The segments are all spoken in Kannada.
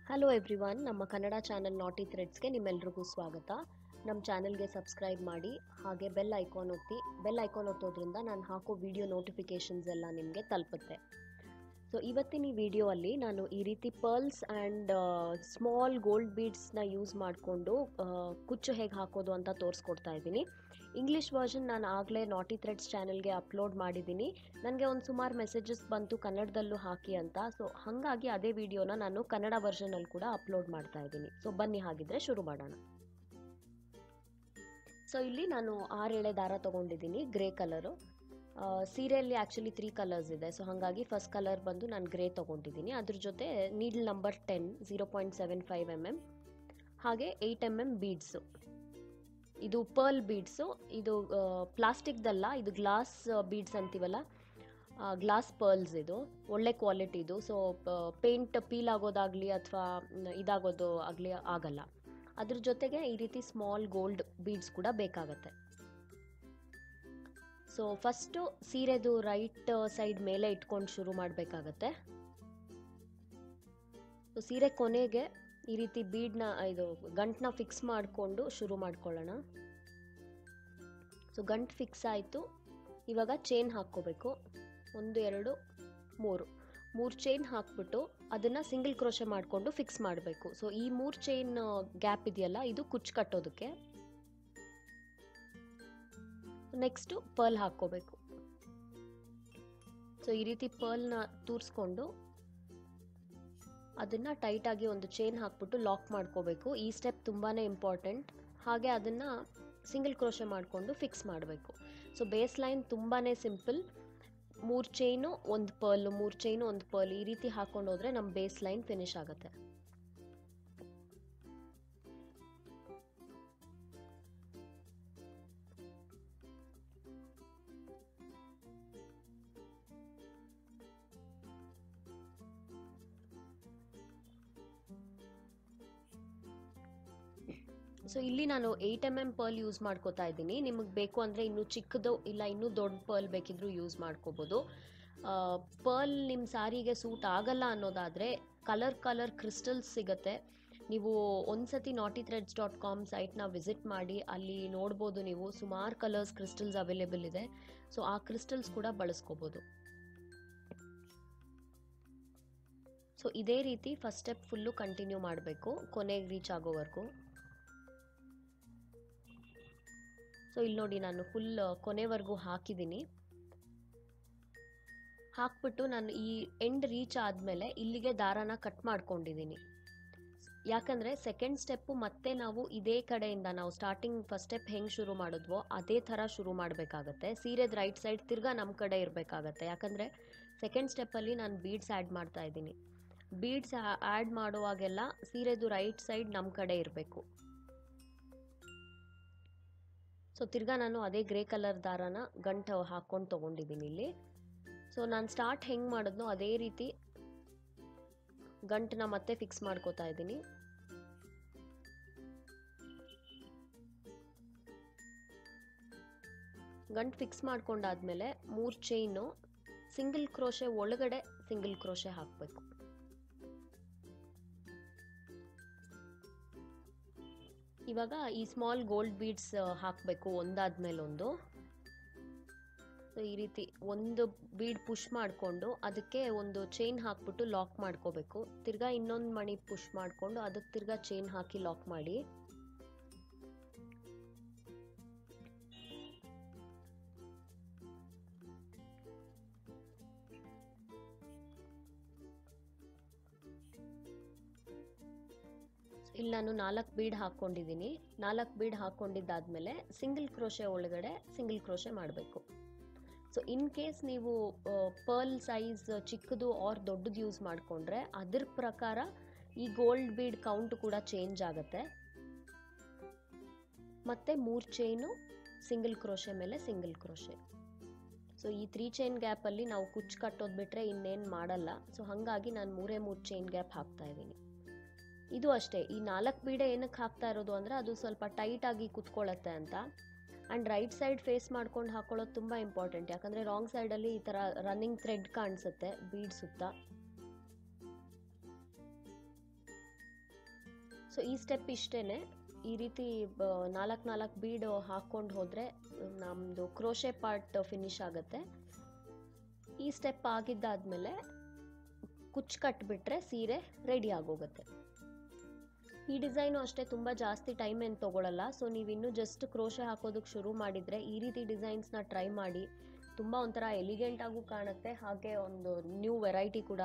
ಹಲೋ ಎವ್ರಿವನ್ ನಮ್ಮ ಕನ್ನಡ ಚಾನಲ್ ನಾಟಿ ಥ್ರೆಡ್ಸ್ಗೆ ನಿಮ್ಮೆಲ್ರಿಗೂ ಸ್ವಾಗತ ನಮ್ಮ ಚಾನಲ್ಗೆ ಸಬ್ಸ್ಕ್ರೈಬ್ ಮಾಡಿ ಹಾಗೆ ಬೆಲ್ ಐಕಾನ್ ಒತ್ತಿ ಬೆಲ್ ಐಕಾನ್ ಒತ್ತೋದ್ರಿಂದ ನಾನು ಹಾಕೋ ವಿಡಿಯೋ ನೋಟಿಫಿಕೇಷನ್ಸ್ ಎಲ್ಲ ನಿಮಗೆ ತಲುಪುತ್ತೆ ಸೊ ಇವತ್ತಿನ ಈ ವಿಡಿಯೋ ಅಲ್ಲಿ ನಾನು ಈ ರೀತಿ ಪರ್ಲ್ಸ್ ಆ್ಯಂಡ್ ಸ್ಮಾಲ್ ಗೋಲ್ಡ್ ಬೀಡ್ಸ್ನ ಯೂಸ್ ಮಾಡಿಕೊಂಡು ಕುಚ್ಚು ಹೇಗೆ ಹಾಕೋದು ಅಂತ ತೋರಿಸ್ಕೊಡ್ತಾ ಇದ್ದೀನಿ ಇಂಗ್ಲೀಷ್ ವರ್ಷನ್ ನಾನು ಆಗಲೇ ನಾಟಿ ಥ್ರೆಡ್ಸ್ ಚಾನಲ್ಗೆ ಅಪ್ಲೋಡ್ ಮಾಡಿದ್ದೀನಿ ನನಗೆ ಒಂದು ಸುಮಾರು ಮೆಸೇಜಸ್ ಬಂತು ಕನ್ನಡದಲ್ಲೂ ಹಾಕಿ ಅಂತ ಸೊ ಹಾಗಾಗಿ ಅದೇ ವಿಡಿಯೋನ ನಾನು ಕನ್ನಡ ವರ್ಷನಲ್ಲಿ ಕೂಡ ಅಪ್ಲೋಡ್ ಮಾಡ್ತಾ ಇದ್ದೀನಿ ಸೊ ಬನ್ನಿ ಹಾಗಿದ್ರೆ ಶುರು ಮಾಡೋಣ ಸೊ ಇಲ್ಲಿ ನಾನು ಆರು ಎಳೆ ದಾರ ತೊಗೊಂಡಿದ್ದೀನಿ ಗ್ರೇ ಕಲರು ಸೀರೆಯಲ್ಲಿ ಆ್ಯಕ್ಚುಲಿ ತ್ರೀ ಕಲರ್ಸ್ ಇದೆ ಸೊ ಹಾಗಾಗಿ ಫಸ್ಟ್ ಕಲರ್ ಬಂದು ನಾನು ಗ್ರೇ ತೊಗೊಂಡಿದ್ದೀನಿ ಅದ್ರ ಜೊತೆ needle number ten zero point seven five M M ಹಾಗೆ ಏಯ್ಟ್ ಎಮ್ ಎಮ್ ಬೀಡ್ಸು ಇದು ಪರ್ಲ್ ಬೀಡ್ಸು ಇದು ಪ್ಲಾಸ್ಟಿಕ್ದಲ್ಲ ಇದು ಗ್ಲಾಸ್ ಬೀಡ್ಸ್ ಅಂತೀವಲ್ಲ ಗ್ಲಾಸ್ ಪರ್ಲ್ಸ್ ಇದು ಒಳ್ಳೆ ಕ್ವಾಲಿಟಿದು ಸೊ ಪೇಂಟ್ ಪೀಲ್ ಆಗೋದಾಗಲಿ ಅಥವಾ ಇದಾಗೋದು ಆಗಲಿ ಆಗಲ್ಲ ಅದ್ರ ಜೊತೆಗೆ ಈ ರೀತಿ ಸ್ಮಾಲ್ ಗೋಲ್ಡ್ ಬೀಡ್ಸ್ ಕೂಡ ಬೇಕಾಗತ್ತೆ ಸೊ ಫಸ್ಟು ಸೀರೆದು ರೈಟ್ ಸೈಡ್ ಮೇಲೆ ಇಟ್ಕೊಂಡು ಶುರು ಮಾಡಬೇಕಾಗತ್ತೆ ಸೊ ಸೀರೆ ಕೊನೆಗೆ ಈ ರೀತಿ ಬೀಡ್ನ ಇದು ಗಂಟನ್ನ ಫಿಕ್ಸ್ ಮಾಡಿಕೊಂಡು ಶುರು ಮಾಡ್ಕೊಳ್ಳೋಣ ಸೊ ಗಂಟು ಫಿಕ್ಸ್ ಆಯಿತು ಇವಾಗ ಚೈನ್ ಹಾಕ್ಕೋಬೇಕು ಒಂದು ಎರಡು ಮೂರು ಮೂರು ಚೈನ್ ಹಾಕ್ಬಿಟ್ಟು ಅದನ್ನು ಸಿಂಗಲ್ ಕ್ರೋಶೆ ಮಾಡಿಕೊಂಡು ಫಿಕ್ಸ್ ಮಾಡಬೇಕು ಸೊ ಈ ಮೂರು ಚೈನ್ ಗ್ಯಾಪ್ ಇದೆಯಲ್ಲ ಇದು ಕುಚ್ಚು ಕಟ್ಟೋದಕ್ಕೆ ನೆಕ್ಸ್ಟು ಪರ್ಲ್ ಹಾಕ್ಕೋಬೇಕು ಸೊ ಈ ರೀತಿ ಪರ್ಲ್ನ ತೂರಿಸ್ಕೊಂಡು ಅದನ್ನು ಟೈಟಾಗಿ ಒಂದು ಚೈನ್ ಹಾಕ್ಬಿಟ್ಟು ಲಾಕ್ ಮಾಡ್ಕೋಬೇಕು ಈ ಸ್ಟೆಪ್ ತುಂಬಾ ಇಂಪಾರ್ಟೆಂಟ್ ಹಾಗೆ ಅದನ್ನು ಸಿಂಗಲ್ ಕ್ರೋಶೆ ಮಾಡಿಕೊಂಡು ಫಿಕ್ಸ್ ಮಾಡಬೇಕು ಸೊ ಬೇಸ್ ಲೈನ್ ತುಂಬಾ ಸಿಂಪಲ್ ಮೂರು ಚೈನು ಒಂದು ಪರ್ಲು ಮೂರು ಚೈನು ಒಂದು ಪರ್ಲ್ ಈ ರೀತಿ ಹಾಕೊಂಡು ಹೋದ್ರೆ ನಮ್ಮ ಬೇಸ್ ಲೈನ್ ಫಿನಿಶ್ ಆಗುತ್ತೆ ಸೊ ಇಲ್ಲಿ ನಾನು eight M M pearl use ಮಾಡ್ಕೋತಾ ಇದ್ದೀನಿ ನಿಮಗೆ ಬೇಕು ಅಂದರೆ ಇನ್ನೂ ಚಿಕ್ಕದು ಇಲ್ಲ ಇನ್ನೂ ದೊಡ್ಡ ಪರ್ಲ್ ಬೇಕಿದ್ರೂ ಯೂಸ್ ಮಾಡ್ಕೋಬೋದು ಪರ್ಲ್ ನಿಮ್ಮ ಸಾರಿಗೆ ಸೂಟ್ ಆಗಲ್ಲ ಅನ್ನೋದಾದರೆ ಕಲರ್ ಕಲರ್ ಕ್ರಿಸ್ಟಲ್ಸ್ ಸಿಗುತ್ತೆ ನೀವು ಒಂದ್ಸತಿ ನಾಟಿ ಥ್ರೆಡ್ಸ್ ಡಾಟ್ ಕಾಮ್ ಸೈಟ್ನ ವಿಸಿಟ್ ಮಾಡಿ ಅಲ್ಲಿ ನೋಡ್ಬೋದು ನೀವು ಸುಮಾರು ಕಲರ್ಸ್ ಕ್ರಿಸ್ಟಲ್ಸ್ ಅವೈಲೇಬಲ್ ಇದೆ ಸೊ ಆ ಕ್ರಿಸ್ಟಲ್ಸ್ ಕೂಡ ಬಳಸ್ಕೋಬೋದು ಸೊ ಇದೇ ರೀತಿ ಫಸ್ಟ್ ಸ್ಟೆಪ್ ಫುಲ್ಲು ಕಂಟಿನ್ಯೂ ಮಾಡಬೇಕು ಕೊನೆಗೆ ರೀಚ್ ಆಗೋವರೆಗೂ ಸೊ ಇಲ್ಲಿ ನೋಡಿ ನಾನು ಫುಲ್ ಕೊನೆವರೆಗೂ ಹಾಕಿದ್ದೀನಿ ಹಾಕ್ಬಿಟ್ಟು ನಾನು ಈ ಎಂಡ್ ರೀಚ್ ಆದಮೇಲೆ ಇಲ್ಲಿಗೆ ದಾರಾನ ಕಟ್ ಮಾಡ್ಕೊಂಡಿದ್ದೀನಿ ಯಾಕಂದರೆ ಸೆಕೆಂಡ್ ಸ್ಟೆಪ್ಪು ಮತ್ತೆ ನಾವು ಇದೇ ಕಡೆಯಿಂದ ನಾವು ಸ್ಟಾರ್ಟಿಂಗ್ ಫಸ್ಟ್ ಸ್ಟೆಪ್ ಹೆಂಗೆ ಶುರು ಮಾಡಿದ್ವೋ ಅದೇ ಥರ ಶುರು ಮಾಡಬೇಕಾಗತ್ತೆ ಸೀರೆದ ರೈಟ್ ಸೈಡ್ ತಿರ್ಗಾ ನಮ್ಮ ಕಡೆ ಇರಬೇಕಾಗತ್ತೆ ಯಾಕಂದರೆ ಸೆಕೆಂಡ್ ಸ್ಟೆಪ್ಪಲ್ಲಿ ನಾನು ಬೀಡ್ಸ್ ಆ್ಯಡ್ ಮಾಡ್ತಾ ಇದ್ದೀನಿ ಬೀಡ್ಸ್ ಆ್ಯಡ್ ಮಾಡುವಾಗೆಲ್ಲ ಸೀರೆದು ರೈಟ್ ಸೈಡ್ ನಮ್ಮ ಕಡೆ ಇರಬೇಕು ಸೊ ತಿರ್ಗಾ ನಾನು ಅದೇ ಗ್ರೇ ಕಲರ್ ದಾರಾನ ಗಂಟು ಹಾಕ್ಕೊಂಡು ತೊಗೊಂಡಿದ್ದೀನಿ ಇಲ್ಲಿ ಸೊ ನಾನು ಸ್ಟಾರ್ಟ್ ಹೆಂಗೆ ಮಾಡಿದ್ನೋ ಅದೇ ರೀತಿ ಗಂಟನ್ನ ಮತ್ತೆ ಫಿಕ್ಸ್ ಮಾಡ್ಕೋತಾ ಇದ್ದೀನಿ ಗಂಟು ಫಿಕ್ಸ್ ಮಾಡ್ಕೊಂಡಾದ್ಮೇಲೆ ಮೂರು ಚೈನು ಸಿಂಗಲ್ ಕ್ರೋಶೆ ಒಳಗಡೆ ಸಿಂಗಲ್ ಕ್ರೋಶೆ ಹಾಕಬೇಕು ಇವಾಗ ಈ ಸ್ಮಾಲ್ ಗೋಲ್ಡ್ ಬೀಡ್ಸ್ ಹಾಕಬೇಕು ಒಂದಾದ್ಮೇಲೆ ಒಂದು ಸೊ ಈ ರೀತಿ ಒಂದು ಬೀಡ್ ಪುಷ್ ಮಾಡಿಕೊಂಡು ಅದಕ್ಕೆ ಒಂದು ಚೈನ್ ಹಾಕ್ಬಿಟ್ಟು ಲಾಕ್ ಮಾಡ್ಕೋಬೇಕು ತಿರ್ಗಾ ಇನ್ನೊಂದು ಮಣಿ ಪುಷ್ ಮಾಡಿಕೊಂಡು ಅದಕ್ಕೆ ತಿರ್ಗಾ ಚೈನ್ ಹಾಕಿ ಲಾಕ್ ಮಾಡಿ ಇಲ್ಲಿ ನಾನು ನಾಲ್ಕು ಬೀಡ್ ಹಾಕ್ಕೊಂಡಿದ್ದೀನಿ ನಾಲ್ಕು ಬೀಡ್ ಹಾಕ್ಕೊಂಡಿದ್ದಾದ್ಮೇಲೆ ಸಿಂಗಲ್ ಕ್ರೋಶೆ ಒಳಗಡೆ ಸಿಂಗಲ್ ಕ್ರೋಶೆ ಮಾಡಬೇಕು ಸೊ ಇನ್ ಕೇಸ್ ನೀವು ಪರ್ಲ್ ಸೈಜ್ ಚಿಕ್ಕದು ಆರ್ ದೊಡ್ಡದು ಯೂಸ್ ಮಾಡಿಕೊಂಡ್ರೆ ಅದ್ರ ಪ್ರಕಾರ ಈ ಗೋಲ್ಡ್ ಬೀಡ್ ಕೌಂಟ್ ಕೂಡ ಚೇಂಜ್ ಆಗುತ್ತೆ ಮತ್ತು ಮೂರು ಚೈನು ಸಿಂಗಲ್ ಕ್ರೋಶೆ ಮೇಲೆ ಸಿಂಗಲ್ ಕ್ರೋಶೆ ಸೊ ಈ ತ್ರೀ ಚೈನ್ ಗ್ಯಾಪಲ್ಲಿ ನಾವು ಕುಚ್ಚು ಕಟ್ಟೋದು ಬಿಟ್ಟರೆ ಇನ್ನೇನು ಮಾಡಲ್ಲ ಸೊ ಹಾಗಾಗಿ ನಾನು ಮೂರೇ ಮೂರು ಚೈನ್ ಗ್ಯಾಪ್ ಹಾಕ್ತಾ ಇದ್ದೀನಿ ಇದು ಅಷ್ಟೇ ಈ ನಾಲ್ಕು ಬೀಡೆ ಏನಕ್ಕೆ ಹಾಕ್ತಾ ಇರೋದು ಅಂದರೆ ಅದು ಸ್ವಲ್ಪ ಟೈಟ್ ಆಗಿ ಕುತ್ಕೊಳ್ಳುತ್ತೆ ಅಂತ ಆ್ಯಂಡ್ ರೈಟ್ ಸೈಡ್ ಫೇಸ್ ಮಾಡ್ಕೊಂಡು ಹಾಕೊಳ್ಳೋದು ತುಂಬ ಇಂಪಾರ್ಟೆಂಟ್ ಯಾಕಂದರೆ ರಾಂಗ್ ಸೈಡಲ್ಲಿ ಈ ಥರ ರನ್ನಿಂಗ್ ಥ್ರೆಡ್ ಕಾಣಿಸುತ್ತೆ ಬೀಡ್ ಸುತ್ತ ಸೊ ಈ ಸ್ಟೆಪ್ ಇಷ್ಟೇ ಈ ರೀತಿ ನಾಲ್ಕು ನಾಲ್ಕು ಬೀಡು ಹಾಕ್ಕೊಂಡು ಹೋದರೆ ನಮ್ಮದು ಕ್ರೋಶೆ ಪಾರ್ಟ್ ಫಿನಿಶ್ ಆಗುತ್ತೆ ಈ ಸ್ಟೆಪ್ ಆಗಿದ್ದಾದಮೇಲೆ ಕುಚ್ಚು ಕಟ್ಬಿಟ್ರೆ ಸೀರೆ ರೆಡಿ ಆಗೋಗುತ್ತೆ ಈ ಡಿಸೈನು ಅಷ್ಟೇ ತುಂಬ ಜಾಸ್ತಿ ಟೈಮ್ ಏನು ತೊಗೊಳಲ್ಲ ಸೊ ನೀವು ಇನ್ನೂ ಜಸ್ಟ್ ಕ್ರೋಶೆ ಹಾಕೋದಕ್ಕೆ ಶುರು ಮಾಡಿದರೆ ಈ ರೀತಿ ಡಿಸೈನ್ಸ್ನ ಟ್ರೈ ಮಾಡಿ ತುಂಬ ಒಂಥರ ಎಲಿಗೆಂಟಾಗೂ ಕಾಣುತ್ತೆ ಹಾಗೆ ಒಂದು ನ್ಯೂ ವೆರೈಟಿ ಕೂಡ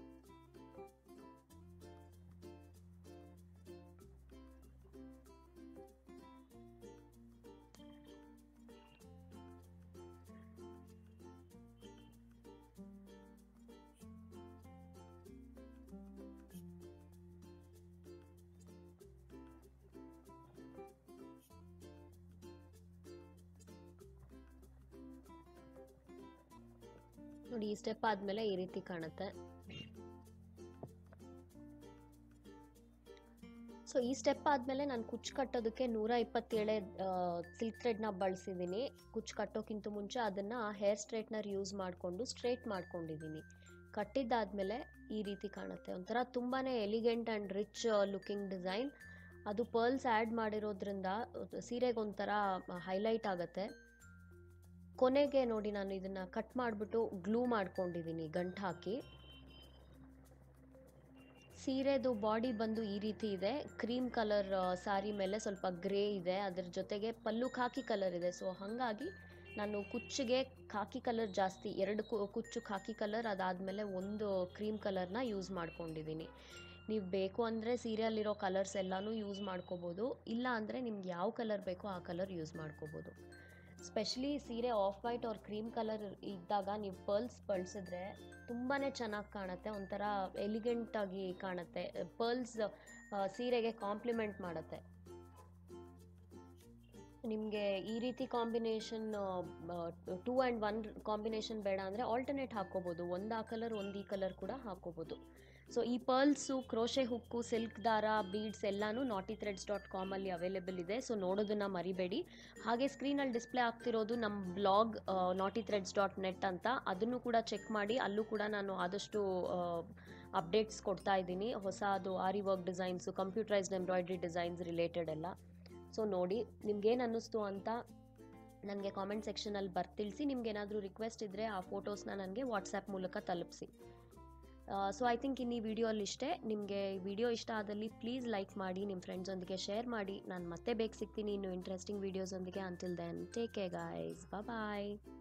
ನೋಡಿ ಈ ಸ್ಟೆಪ್ ಆದಮೇಲೆ ಈ ರೀತಿ ಕಾಣುತ್ತೆ ಸೊ ಈ ಸ್ಟೆಪ್ ಆದಮೇಲೆ ನಾನು ಕುಚ್ಚು ಕಟ್ಟೋದಕ್ಕೆ ನೂರ ಇಪ್ಪತ್ತೇಳೆ ಸಿಲ್ಕ್ ಥ್ರೆಡ್ನ ಬಳಸಿದ್ದೀನಿ ಕುಚ್ಚು ಕಟ್ಟೋಕ್ಕಿಂತ ಮುಂಚೆ ಅದನ್ನು ಹೇರ್ ಸ್ಟ್ರೈಟ್ನರ್ ಯೂಸ್ ಮಾಡಿಕೊಂಡು ಸ್ಟ್ರೇಟ್ ಮಾಡ್ಕೊಂಡಿದ್ದೀನಿ ಕಟ್ಟಿದ್ದಾದಮೇಲೆ ಈ ರೀತಿ ಕಾಣುತ್ತೆ ಒಂಥರ ತುಂಬಾ elegant and rich looking design ಅದು ಪರ್ಲ್ಸ್ ಆ್ಯಡ್ ಮಾಡಿರೋದ್ರಿಂದ ಸೀರೆಗೆ ಒಂಥರ ಹೈಲೈಟ್ ಆಗುತ್ತೆ ಕೊನೆಗೆ ನೋಡಿ ನಾನು ಇದನ್ನು ಕಟ್ ಮಾಡಿಬಿಟ್ಟು ಗ್ಲೂ ಮಾಡ್ಕೊಂಡಿದ್ದೀನಿ ಗಂಟು ಹಾಕಿ ಸೀರೆದು ಬಾಡಿ ಬಂದು ಈ ರೀತಿ ಇದೆ ಕ್ರೀಮ್ ಕಲರ್ ಸ್ಯಾರಿ ಮೇಲೆ ಸ್ವಲ್ಪ ಗ್ರೇ ಇದೆ ಅದ್ರ ಜೊತೆಗೆ ಪಲ್ಲು ಖಾಕಿ ಕಲರ್ ಇದೆ ಸೊ ಹಾಗಾಗಿ ನಾನು ಕುಚ್ಚಿಗೆ ಖಾಕಿ ಕಲರ್ ಜಾಸ್ತಿ ಎರಡು ಕುಚ್ಚು ಖಾಕಿ ಕಲರ್ ಅದಾದಮೇಲೆ ಒಂದು ಕ್ರೀಮ್ ಕಲರ್ನ ಯೂಸ್ ಮಾಡ್ಕೊಂಡಿದ್ದೀನಿ ನೀವು ಬೇಕು ಅಂದರೆ ಸೀರೆಯಲ್ಲಿರೋ ಕಲರ್ಸ್ ಎಲ್ಲನೂ ಯೂಸ್ ಮಾಡ್ಕೋಬೋದು ಇಲ್ಲ ಅಂದರೆ ನಿಮ್ಗೆ ಯಾವ ಕಲರ್ ಬೇಕೋ ಆ ಕಲರ್ ಯೂಸ್ ಮಾಡ್ಕೋಬೋದು ಸ್ಪೆಷಲಿ ಸೀರೆ ಆಫ್ ವೈಟ್ ಅವ್ರ ಕ್ರೀಮ್ ಕಲರ್ ಇದ್ದಾಗ ನೀವು ಪರ್ಲ್ಸ್ ಬಳಸಿದ್ರೆ ತುಂಬಾ ಚೆನ್ನಾಗಿ ಕಾಣುತ್ತೆ ಒಂಥರ ಎಲಿಗೆಂಟಾಗಿ ಕಾಣುತ್ತೆ ಪರ್ಲ್ಸ್ ಸೀರೆಗೆ ಕಾಂಪ್ಲಿಮೆಂಟ್ ಮಾಡುತ್ತೆ ನಿಮಗೆ ಈ ರೀತಿ combination two and one combination ಬೇಡ ಅಂದರೆ ಆಲ್ಟರ್ನೇಟ್ ಹಾಕ್ಕೋಬೋದು ಒಂದು ಆ ಕಲರ್ ಒಂದು ಈ ಕಲರ್ ಕೂಡ ಹಾಕ್ಕೋಬೋದು ಸೊ ಈ ಪರ್ಲ್ಸು ಕ್ರೋಶೆ ಹುಕ್ಕು ಸಿಲ್ಕ್ ದಾರ ಬೀಡ್ಸ್ ಎಲ್ಲನೂ ನಾಟಿ ಥ್ರೆಡ್ಸ್ ಡಾಟ್ ಕಾಮಲ್ಲಿ ಅವೈಲೇಬಲ್ ಇದೆ ಸೊ ನೋಡೋದನ್ನು ಮರಿಬೇಡಿ ಹಾಗೆ ಸ್ಕ್ರೀನಲ್ಲಿ ಡಿಸ್ಪ್ಲೇ ಆಗ್ತಿರೋದು ನಮ್ಮ ಬ್ಲಾಗ್ ನಾಟಿ ಥ್ರೆಡ್ಸ್ ಡಾಟ್ ನೆಟ್ ಅಂತ ಅದನ್ನು ಕೂಡ ಚೆಕ್ ಮಾಡಿ ಅಲ್ಲೂ ಕೂಡ ನಾನು ಆದಷ್ಟು ಅಪ್ಡೇಟ್ಸ್ ಕೊಡ್ತಾ ಇದ್ದೀನಿ ಹೊಸದು aari work designs computerised embroidery designs related ಎಲ್ಲ ಸೊ ನೋಡಿ ನಿಮ್ಗೇನು ಅನ್ನಿಸ್ತು ಅಂತ ನನಗೆ ಕಾಮೆಂಟ್ ಸೆಕ್ಷನಲ್ಲಿ ಬರ್ತಿಳಿಸಿ ನಿಮ್ಗೆ ಏನಾದರೂ ರಿಕ್ವೆಸ್ಟ್ ಇದ್ದರೆ ಆ ಫೋಟೋಸ್ನ ನನಗೆ ವಾಟ್ಸಪ್ ಮೂಲಕ ತಲುಪಿಸಿ ಸೊ ಐ ಥಿಂಕ್ ಇನ್ನು ಈ ವಿಡಿಯೋಲ್ಲಿ ಇಷ್ಟೇ ನಿಮಗೆ ವಿಡಿಯೋ ಇಷ್ಟ ಆದಲ್ಲಿ ಪ್ಲೀಸ್ ಲೈಕ್ ಮಾಡಿ ನಿಮ್ಮ ಫ್ರೆಂಡ್ಸೊಂದಿಗೆ ಶೇರ್ ಮಾಡಿ ನಾನು ಮತ್ತೆ ಬೇಗ ಸಿಗ್ತೀನಿ ಇನ್ನು ಇಂಟ್ರೆಸ್ಟಿಂಗ್ ವೀಡಿಯೋಸೊಂದಿಗೆ until then take care guys ಬಾಯ್